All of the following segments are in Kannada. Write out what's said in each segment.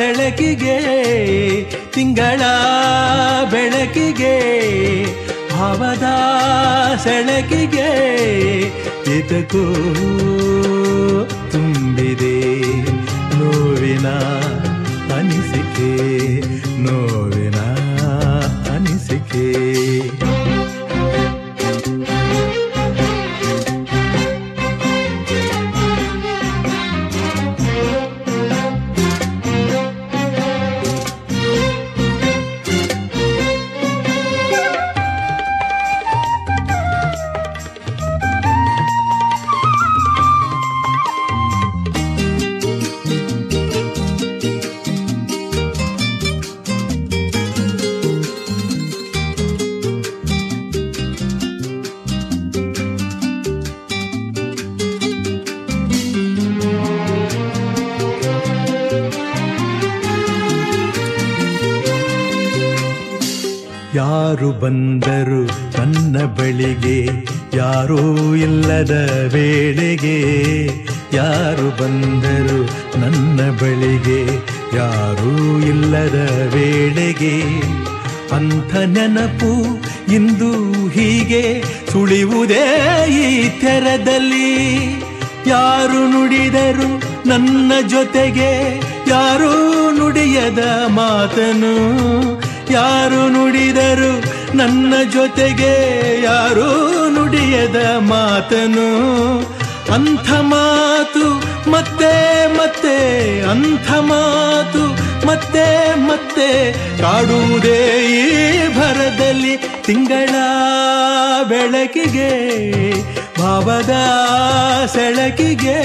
ಸೆಳಕಿಗೆ ತಿಂಗಳ ಬೆಳಕಿಗೆ ಭಾವದ ಸೆಳಕಿಗೆ ಇದಕ್ಕೂ ತುಂಬಿದೆ ನೋವಿನ ಅನಿಸಿಕೆ ನೋವಿನ ಅನಿಸಿಕೆ ಯಾರು ಬಂದರು ನನ್ನ ಬಳಿಗೆ ಯಾರೂ ಇಲ್ಲದ ವೇಳೆಗೆ ಯಾರು ಬಂದರು ನನ್ನ ಬಳಿಗೆ ಯಾರೂ ಇಲ್ಲದ ವೇಳೆಗೆ ಅಂಥ ನೆನಪು ಇಂದು ಹೀಗೆ ಸುಳಿಯುವುದೇ ಈ ತೆರದಲ್ಲಿ ಯಾರು ನುಡಿದರು ನನ್ನ ಜೊತೆಗೆ ಯಾರೂ ನುಡಿಯದ ಮಾತನು ಯಾರು ನುಡಿದರು ನನ್ನ ಜೊತೆಗೆ ಯಾರೂ ನುಡಿಯದ ಮಾತನು ಅಂಥ ಮಾತು ಮತ್ತೆ ಮತ್ತೆ ಅಂಥ ಮಾತು ಮತ್ತೆ ಮತ್ತೆ ಕಾಡುವುದೇ ಈ ಭರದಲ್ಲಿ ತಿಂಗಳ ಬೆಳಕಿಗೆ ಭಾವದ ಸೆಳಕಿಗೆ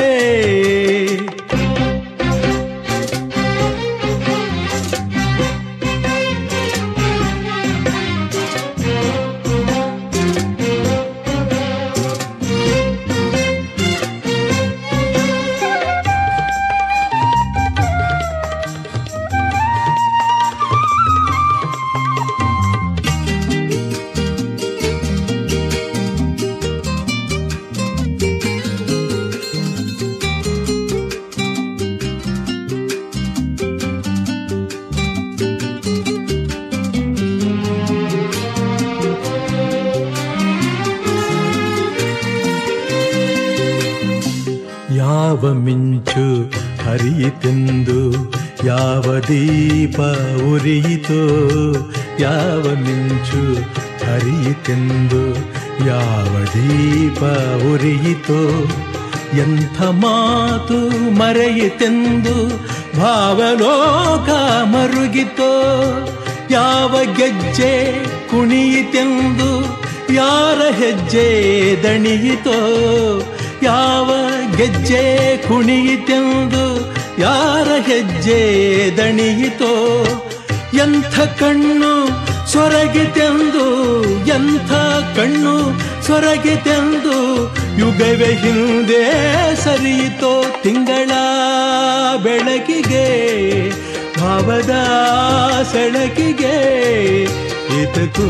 ಯಾವ ಮಿಂಚು ಹರಿಯಿತೆಂದು ಯಾವ ದೀಪ ಉರಿಯಿತೋ ಯಾವ ಮಿಂಚು ಹರಿಯಿತೆಂದು ಯಾವ ದೀಪ ಉರಿಯಿತೋ ಎಂಥ ಮಾತು ಮರೆಯಿತೆಂದು ಭಾವಲೋಕ ಮರುಗಿತೋ ಯಾವ ಗೆಜ್ಜೆ ಕುಣಿಯಿತೆಂದು ಯಾರ ಹೆಜ್ಜೆ ದಣಿಯಿತೋ ಯಾವ ಗೆಜ್ಜೆ ಕುಣಿಯಿತೆಂದು ಯಾರ ಹೆಜ್ಜೆ ದಣಿಯಿತೋ ಎಂಥ ಕಣ್ಣು ಸೊರಗಿತೆಂದು ಎಂಥ ಕಣ್ಣು ಸೊರಗಿತೆಂದು ಯುಗವೇ ಹಿಂದೆ ಸರಿಯಿತೋ ತಿಂಗಳ ಬೆಳಕಿಗೆ ಭಾವದ ಸೆಳಕಿಗೆ ಇದಕ್ಕೂ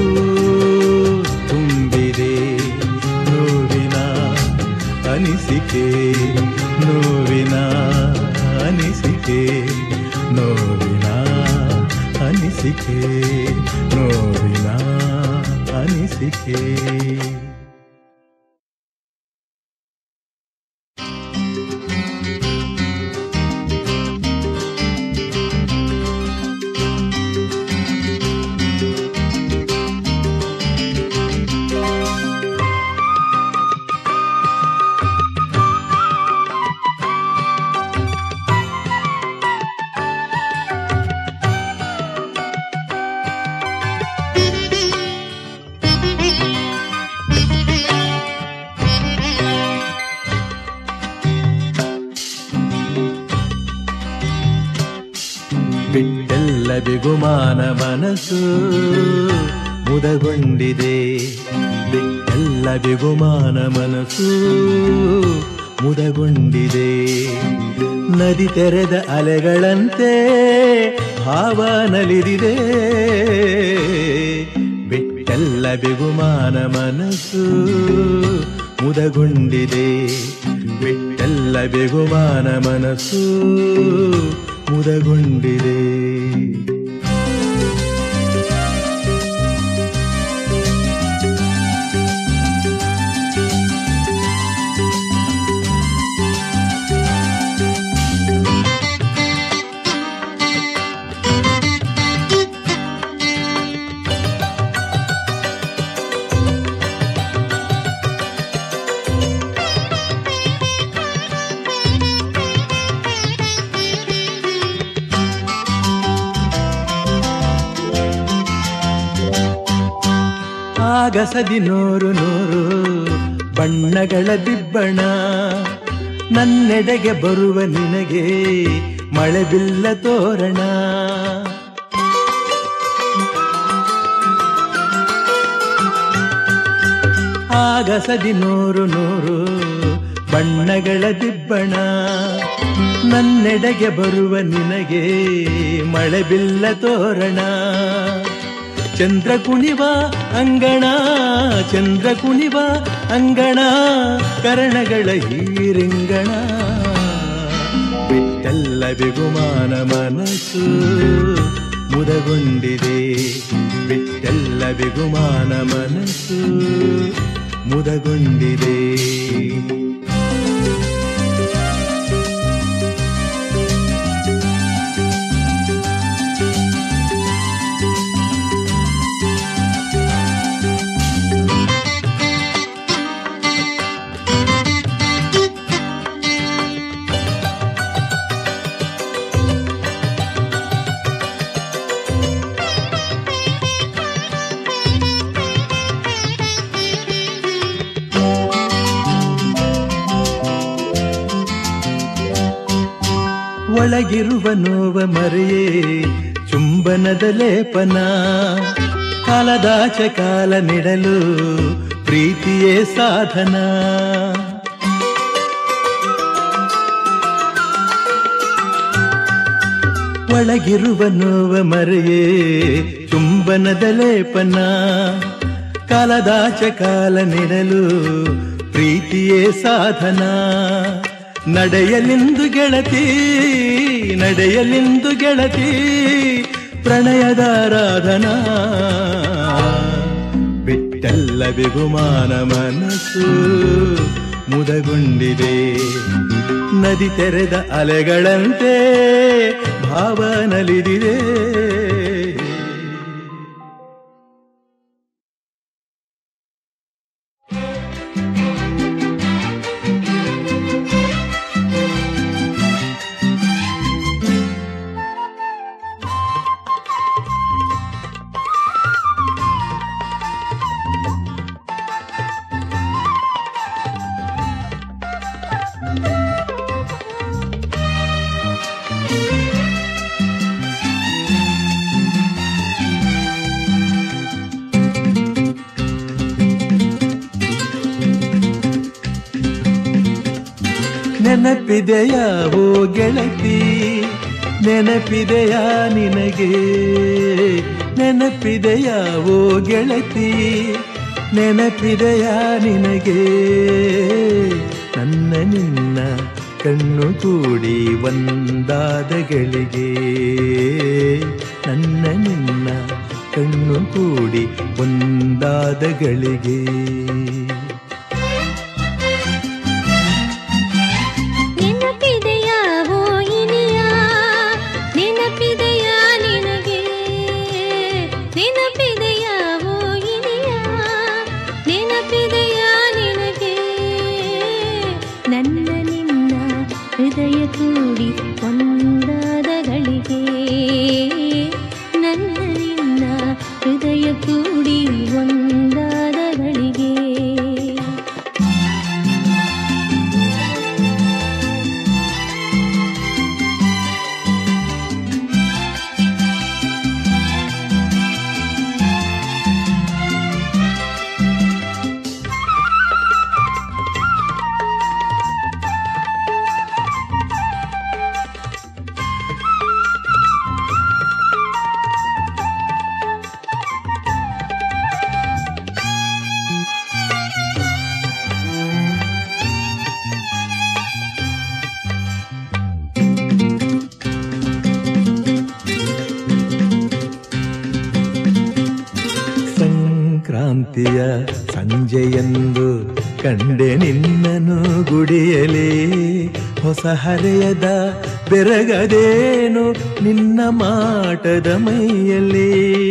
ತುಂಬಿದೆ ನೋವಿನ ಅನಿಸಿಕೆ ನೋವಿನ ಅನಿಸಿಕೆ ನೋವಿನ ಅನಿಸಿಕೆ ನೋವಿನ ಅನಿಸಿಕೆ ಬಿಟ್ಟೆಲ್ಲ ಬಿಗುಮಾನ ಮನಸ್ಸು ಮುದಗೊಂಡಿದೆ ಬಿಟ್ಟೆಲ್ಲ ಬಿಗುಮಾನ ಮನಸ್ಸು ಮುದಗೊಂಡಿದೆ ನದಿ ತೆರೆದ ಅಲೆಗಳಂತೆ ಭಾವ ನಲಿದಿದೆ ಬಿಟ್ಟೆಲ್ಲ ಬಿಗುಮಾನ ಮನಸ್ಸು ಮುದಗೊಂಡಿದೆ ಬಿಟ್ಟೆಲ್ಲ ಬಿಗುಮಾನ ಮನಸ್ಸು ಮುದಗೊಂಡಿದೆ ಆಗಸದಿ ನೂರು ನೂರು ಬಣ್ಣಗಳ ದಿಬ್ಬಣ ನನ್ನೆಡೆಗೆ ಬರುವ ನಿನಗೆ ಮಳೆ ಬಿಲ್ಲ ತೋರಣ ಆಗಸದಿ ನೂರು ನೂರು ಬಣ್ಣಗಳ ದಿಬ್ಬಣ ನನ್ನೆಡೆಗೆ ಬರುವ ನಿನಗೆ ಮಳೆ ಬಿಲ್ಲ ತೋರಣ ಚಂದ್ರ ಕುಣಿವ ಅಂಗಣ ಚಂದ್ರ ಕುಣಿವ ಅಂಗಣ ಕರಣಗಳ ಹೀರಿಂಗಣ ಬಿಟ್ಟಲ್ಲ ಬಿಗುಮಾನ ಮನಸ್ಸು ಮುದಗೊಂಡಿದೆ ಬಿಟ್ಟಲ್ಲ ಬಿಗುಮಾನ ಮನಸ್ಸು ಮುದಗೊಂಡಿದೆ ಒಳಗಿರುವ ನೋವ ಮರೆಯೇ ಚುಂಬನದ ಲೇಪನ ಕಾಲದಾಚ ಕಾಲ ನೆಡಲು ಪ್ರೀತಿಯೇ ಸಾಧನ ಒಳಗಿರುವ ನೋವ ಮರೆಯೇ ಚುಂಬನದ ಲೇಪನ ಕಾಲದಾಚ ಕಾಲ ನೆಡಲು ಪ್ರೀತಿಯೇ ಸಾಧನ ನಡೆಯಲಿಂದು ಗೆಳತಿ ನಡೆಯಲಿಂದು ಗೆಳತಿ ಪ್ರಣಯದಾರಾಧನಾ ಬಿಟ್ಟಲ್ಲ ಬಿಗುಮಾನ ಮನಸ್ಸು ಮುದಗೊಂಡಿದೆ ನದಿ ತೆರೆದ ಅಲೆಗಳಂತೆ ಭಾವ ನಲಿದಿದೆ ನೆನಪಿದೆಯಾ ಓ ಗೆಳತಿ ನೆನಪಿದೆಯಾ ನಿನಗೆ ನೆನಪಿದೆಯಾ ಓ ಗೆಳತಿ ನೆನಪಿದೆಯಾ ನಿನಗೆ ನನ್ನ ನಿನ್ನ ಕಣ್ಣು ಕೂಡಿ ಒಂದಾದ ಗಳಿಗೆ ನನ್ನ ನಿನ್ನ ಕಣ್ಣು ಕೂಡಿ ಒಂದಾದ ಗಳಿಗೆ ನೆನಪಿದೆಯಾ ಓ ಇನಿಯ ನೆನಪಿದೆಯಾ ನಿನಗೆ ನೆನಪಿದೆಯಾ ಓ ಇನಿಯ ನೆನಪಿದೆಯಾ ನಿನಗೆ ನನ್ನ ನಿನ್ನ ಹೃದಯ ಕೂಡಿ ಒಂದಾದ ಗಳಿಗೆ ನನ್ನ ನಿನ್ನ ಹೃದಯ ಕೂಡಿ ಒಂದಾದ ಗಳಿಗೆ ಸಂಕ್ರಾಂತಿಯ ಸಂಜೆಯಂದು ಕಂಡೆ ನಿನ್ನನು ಗುಡಿಯಲೇ ಹೊಸ ಹರೆಯದ ಬೆರಗದೇನು ನಿನ್ನ ಮಾಟದ ಮೈಯಲ್ಲಿ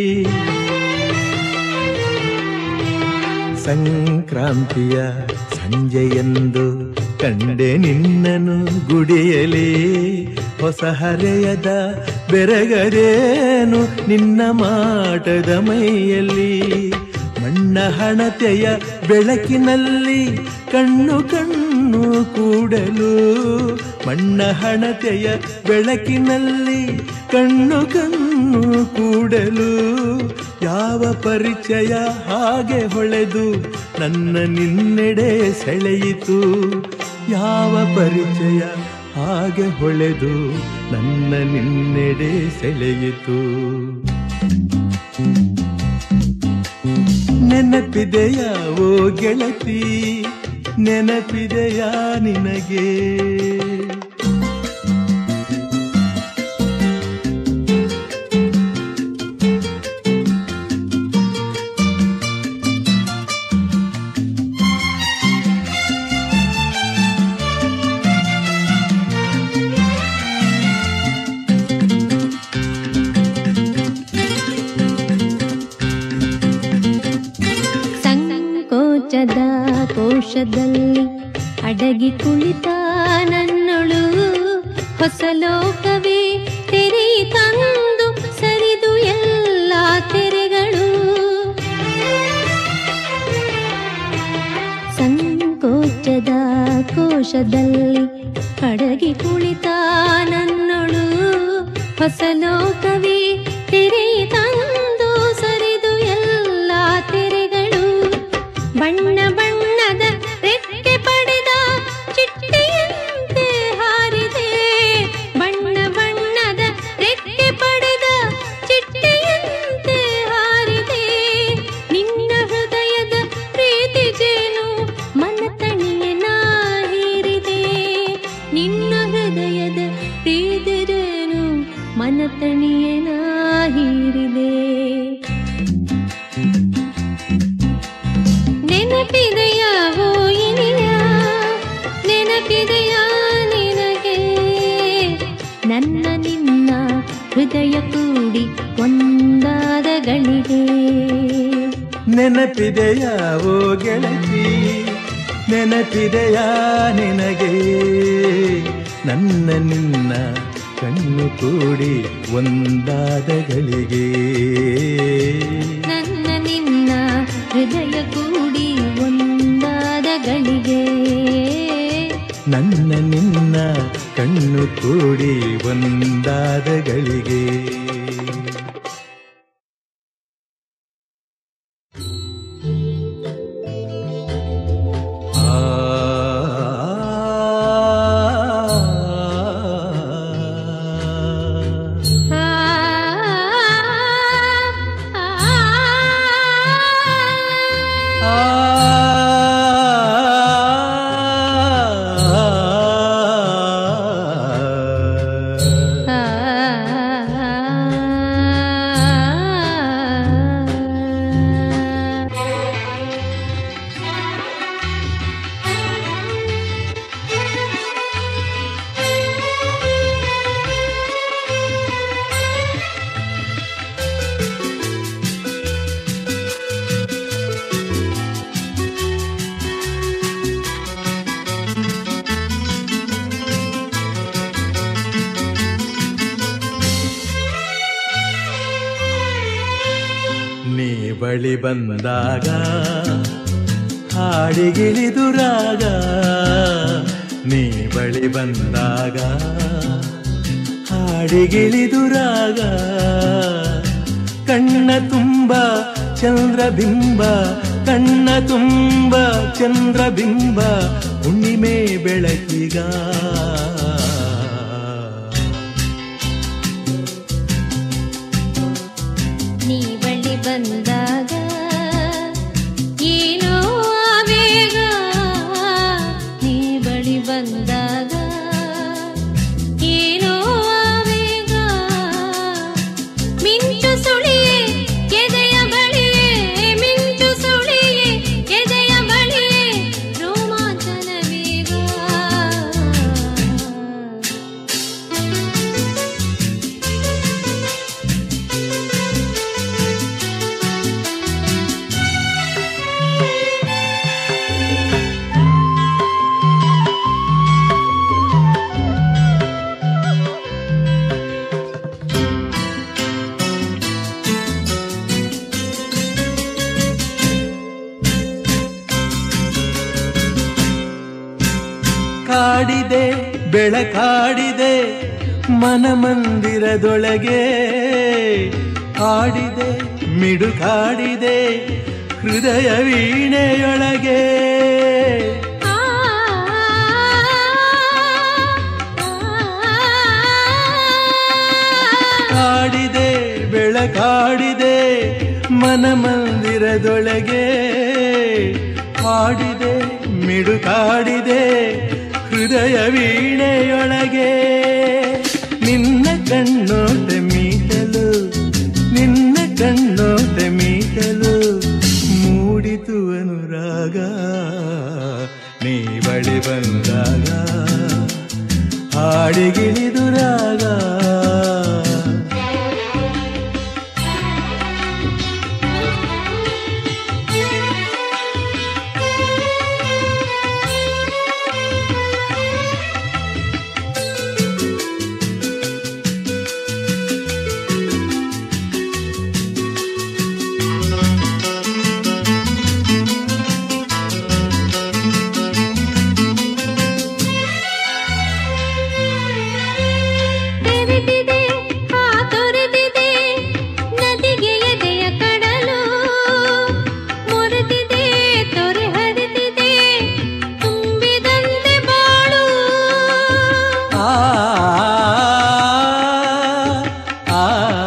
ಸಂಕ್ರಾಂತಿಯ ಸಂಜೆಯಂದು ಕಂಡೆ ನಿನ್ನನು ಗುಡಿಯಲಿ ಹೊಸ ಹರೆಯದ ಬೆರಗದೇನು ನಿನ್ನ ಮಾಟದ ಮೈಯಲ್ಲಿ ಮಣ್ಣ ಹಣತೆಯ ಬೆಳಕಿನಲ್ಲಿ ಕಣ್ಣು ಕಣ್ಣು ಕೂಡಲು ಮಣ್ಣ ಹಣತೆಯ ಬೆಳಕಿನಲ್ಲಿ ಕಣ್ಣು ಕಣ್ಣು ಕೂಡಲು ಯಾವ ಪರಿಚಯ ಹಾಗೆ ಹೊಳೆದು ನನ್ನ ನಿನ್ನೆಡೆ ಸೆಳೆಯಿತು ಯಾವ ಪರಿಚಯ ಹಾಗೆ ಹೊಳೆದು ನನ್ನ ನಿನ್ನೆಡೆ ಸೆಳೆಯಿತು ನೆನಪಿದೆಯಾ ಓ ಗೆಳತಿ ನೆನಪಿದೆಯಾ ನಿನಗೆ ಸಂಕೋಚದ ಕೋಶದಲ್ಲಿ ಅಡಗಿ ಕುಳಿತ ನನ್ನಳು ಹೊಸ ಲೋಕವೇ ತೆರೆ ತಂದು ಸರಿದು ಎಲ್ಲ ತೆರೆಗಳು ಸಂಕೋಚದ ಕೋಶದಲ್ಲಿ ಅಡಗಿ ಕುಳಿತ ನನ್ನಳು ಹೊಸ ಲೋಕವೇ ತೆರೆ ತಂದು ಸರಿದು ಎಲ್ಲ ತೆರೆಗಳು ಬಣ್ಣ ಬಣ್ಣದ ರೆಕ್ಕೆ ಪಡೆದ ಚಿಟ್ಟೆಯಂತೆ ಹಾರಿದೆ ಬಣ್ಣ ಬಣ್ಣದ ರೆಕ್ಕೆ ಪಡೆದ ಚಿಟ್ಟೆಯಂತೆ ಹಾರಿದೆ ನಿನ್ನ ಹೃದಯದ ಪ್ರೀತಿ ಜೇನು ಮನತಣಿಯನ ಹೀರಿದೆ ನಿನ್ನ ಹೃದಯದ ಪ್ರೀತಿ ಜೇನು ಮನತಣಿಯನ ಹೀರಿದೆ ನೆನಪಿದೆಯಾ ಓ ಇನಿಯ ನೆನಪಿದೆಯಾ ನಿನಗೆ ನನ್ನ ನಿನ್ನ ಹೃದಯ ಕೂಡಿ ಒಂದಾದ ಗಳಿಗೆ ನೆನಪಿದೆಯಾ ಓ ಗೆಳತಿ ನೆನಪಿದೆಯಾ ನಿನಗೆ ನನ್ನ ನಿನ್ನ ಕಣ್ಣು ಕೂಡಿ ಒಂದಾದ ಗಳಿಗೆ ನನ್ನ ನಿನ್ನ ಹೃದಯ ಕೂಡಿ ಒಂದಾದ ಗಳಿಗೆ ನನ್ನ ನಿನ್ನ ಕಣ್ಣು ಕೂಡಿ ಒಂದಾದ ಗಳಿಗೆ ಆ ಆ, ಆ, ಆ ಆ, ನೀ ಬಳಿ ಬಂದಾಗ ಹಾಡಿಗಿಳಿದು ರಾಗ ನೀ ಬಳಿ ಬಂದಾಗ ಹಾಡಿಗಿಳಿದು ರಾಗ ಕಣ್ಣ ತುಂಬ ಚಂದ್ರಬಿಂಬ ಕಣ್ಣ ತುಂಬ ಚಂದ್ರಬಿಂಬ ಹುಣ್ಣಿಮೆ ಬೆಳಕಿಗ ನೀ ಬಳಿ ಬಂದಾಗ ಏನೋ ಆವೇಗ ನೀ ಬಳಿ ಬಂದಾಗ ಏನೋ ಆವೇಗ ಮಿಂಚು ಸುಳಿಯೇ ಎದೆಯ ಬಳಿಯೇ ಮಿಂಚು ಸುಳಿಯೇ ಹಾಡಿದೆ ಬೆಳಕಾಡಿದೆ ಮನಮಂದಿರದೊಳಗೆ ಹಾಡಿದೆ ಮಿಡುಕಾಡಿದೆ ಹೃದಯ ವೀಣೆಯೊಳಗೆ ಆ ಹಾಡಿದೆ ಬೆಳಕಾಡಿದೆ ಮನಮಂದಿರದೊಳಗೆ ಹಾಡಿದೆ ಮಿಡುಕಾಡಿದೆ ಹೃದಯ ವೀಣೆಯೊಳಗೆ ನಿನ್ನ ಕಣ್ಣೋಟ ಮೀಟಲು ನಿನ್ನ ಕಣ್ಣೋಟ ಮೀಟಲು ಮೂಡಿತು ಅನುರಾಗ ನೀ ಬಳಿ ಬಂದಾಗ ಹಾಡಿಗಿಳಿದು ರಾಗ ತೆರೆದಿದೆ ಹಾ ತೊರೆದಿದೆ ನದಿಗೆ ಎದೆಯ ಕಡಲು ಮುರಿದಿದೆ ತೊರೆ ಹರಿದಿದೆ ತುಂಬಿದಂತೆ ಬಾಳು ಆ ಆ,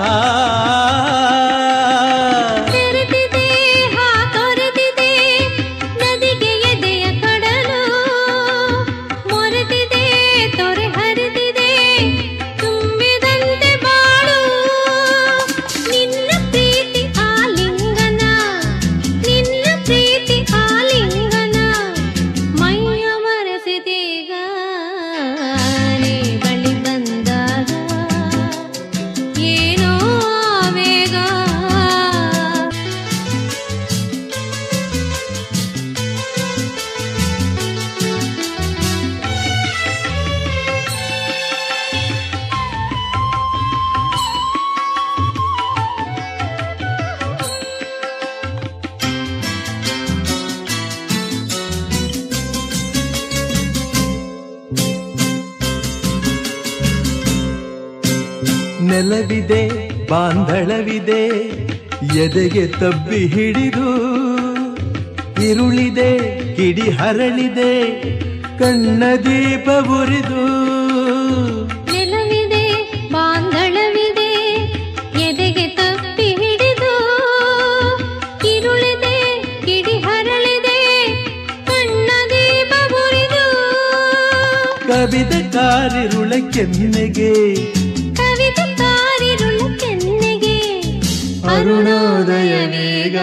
ತೆರೆದಿದೆ ಹಾ ತೊರೆದಿದೆ ನದಿಗೆ ಎದೆಯ ಕಡಲು ಮುರಿದಿದೆ ತೊರೆ ಹರಿದಿದೆ ತುಂಬಿದಂತೆ ಬಾಳು ನಿನ್ನ ಪ್ರೀತಿ ಆಲಿಂಗನ ನಿನ್ನ ಪ್ರೀತಿ ಆಲಿಂಗನ ಮೈಯ ಮರೆಸಿದೀಗ ನೀ ಬಳಿ ಬಂದಾಗ ಏನೋ ಆವೇಗ ನೆಲವಿದೆ ಬಾಂಧಳವಿದೆ ಎದೆಗೆ ತಬ್ಬಿ ಹಿಡಿದು ಇರುಳಿದೆ ಕಿಡಿ ಹರಳಿದೆ ಕಣ್ಣ ದೀಪ ಉರಿದು ನೆಲವಿದೆ ಬಾಂಧಳವಿದೆ ಎದೆಗೆ ತಪ್ಪಿ ಹಿಡಿದು ಕಿರುಳಿದೆ ಕಿಡಿ ಹರಳಿದೆ ಕಣ್ಣ ದೀಪ ಉರಿದು ಕವಿದ ಕಾರಿರುಳ ಕೆನ್ನೆಗೆ ಕವಿತೆ ಕಾರಿರುಳ ಕೆನ್ನೆಗೆ ಅರುಣೋದಯ ವೇಗ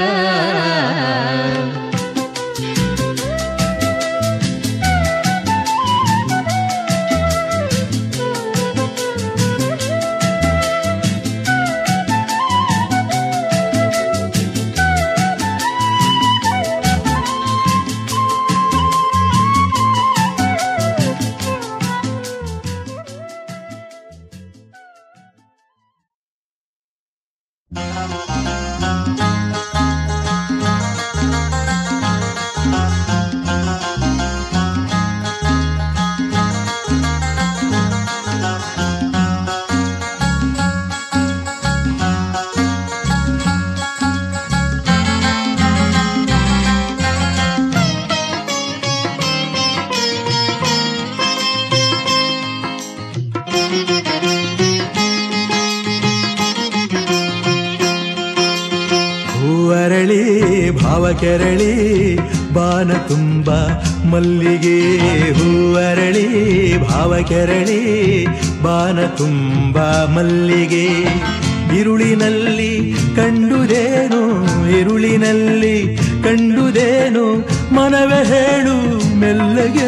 ಹೂವರಳಿ ಭಾವ ಕೆರಳಿ ಬಾನ ತುಂಬ ಮಲ್ಲಿಗೆ ಹೂವರಳಿ ಭಾವ ಕೆರಳಿ ಬಾನ ತುಂಬ ಮಲ್ಲಿಗೆ ಇರುಳಿನಲ್ಲಿ ಕಂಡುದೇನು ಇರುಳಿನಲ್ಲಿ ಕಂಡುದೇನು ಮನವೇ ಹೇಳು ಮೆಲ್ಲಗೆ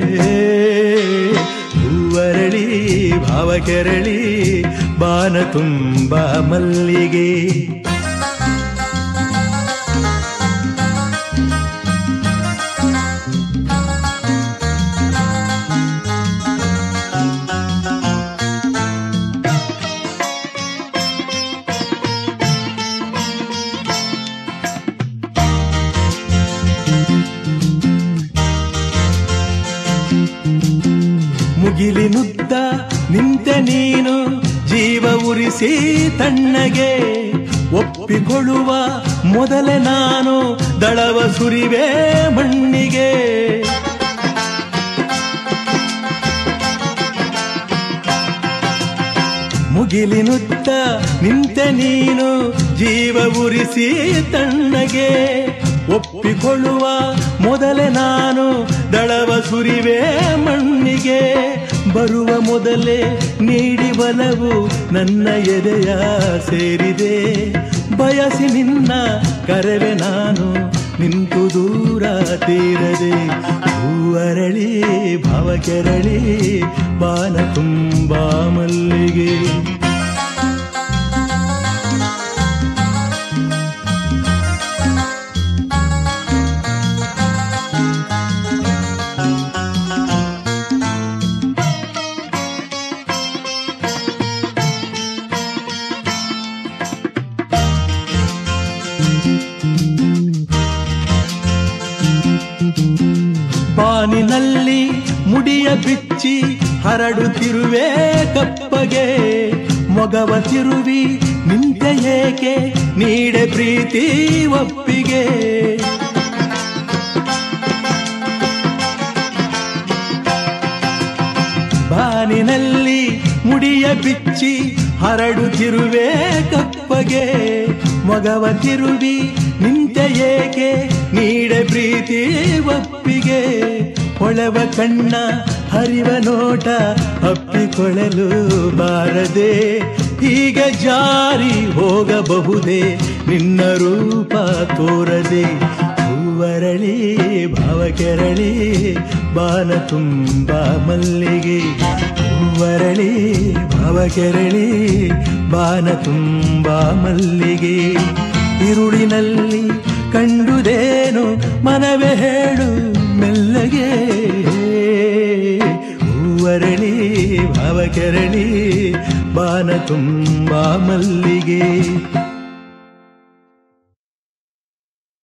ಹೂವರಳಿ ಭಾವ ಕೆರಳಿ ಬಾನ ತುಂಬ ಮಲ್ಲಿಗೆ ಮುಗಿಲಿನುದ್ದ ನಿಂತೆ ನೀನು ಜೀವ ಉರಿಸಿ ತಣ್ಣಗೆ ಒಪ್ಪಿಕೊಳ್ಳುವ ಮೊದಲೇ ನಾನು ದಳವ ಸುರಿವೆ ಮಣ್ಣಿಗೆ ಮುಗಿಲಿನುತ್ತ ನಿಂತೆ ನೀನು ಜೀವ ಉರಿಸಿ ತಣ್ಣಗೆ ಒಪ್ಪಿಕೊಳ್ಳುವ ಮೊದಲೇ ನಾನು ದಳವ ಸುರಿವೆ ಮಣ್ಣಿಗೆ ಬರುವ ಮೊದಲೇ ನೀಡಿ ಬಲವು ನನ್ನ ಎದೆಯ ಸೇರಿದೆ ಬಯಸಿ ನಿನ್ನ ಕರೆವೆ ನಾನು ನಿಂತು ದೂರ ತೀರದೆ ಹೂವರಳಿ ಭಾವ ಕೆರಳಿ ಬಾನ ತುಂಬಾ ಮಲ್ಲಿಗೆ ಬಾನಿನಲ್ಲಿ ಮುಡಿಯ ಬಿಚ್ಚಿ ಹರಡುತ್ತಿರುವೆ ಕಪ್ಪಗೆ ಮೊಗವ ತಿರುವಿ ನಿಂತೆ ಏಕೆ ನೀಡೆ ಪ್ರೀತಿ ಒಪ್ಪಿಗೆ ಬಾನಿನಲ್ಲಿ ಮುಡಿಯ ಬಿಚ್ಚಿ ಹರಡುತ್ತಿರುವೆ ಕಪ್ಪಗೆ ಮೊಗವ ತಿರುವಿ ನಿಂತೆ ಏಕೆ ನೀಡೆ ಪ್ರೀತಿ ಒಪ್ಪಿಗೆ ಹೊಳೆವ ಕಣ್ಣ ಹರಿವ ನೋಟ ಅಪ್ಪಿಕೊಳ್ಳಲು ಬಾರದೆ ಹೀಗೆ ಜಾರಿ ಹೋಗಬಹುದೇ ನಿನ್ನ ರೂಪ ತೋರದೆ ಹೂವರಳಿ ಭಾವ ಕೆರಳಿ ಬಾನ ತುಂಬ ಮಲ್ಲಿಗೆ ಹೂವರಳಿ ಭಾವ ಕೆರಳಿ ಬಾನ ತುಂಬ ಮಲ್ಲಿಗೆ ಇರುಳಿನಲ್ಲಿ ಕಂಡುದೇನು ಮನವೇ ಹೇಳು ಮೆಲ್ಲಗೆ ಹೂವರಳಿ ಭಾವ ಕೆರಳಿ ಬಾನ ತುಂಬ ಮಲ್ಲಿಗೆ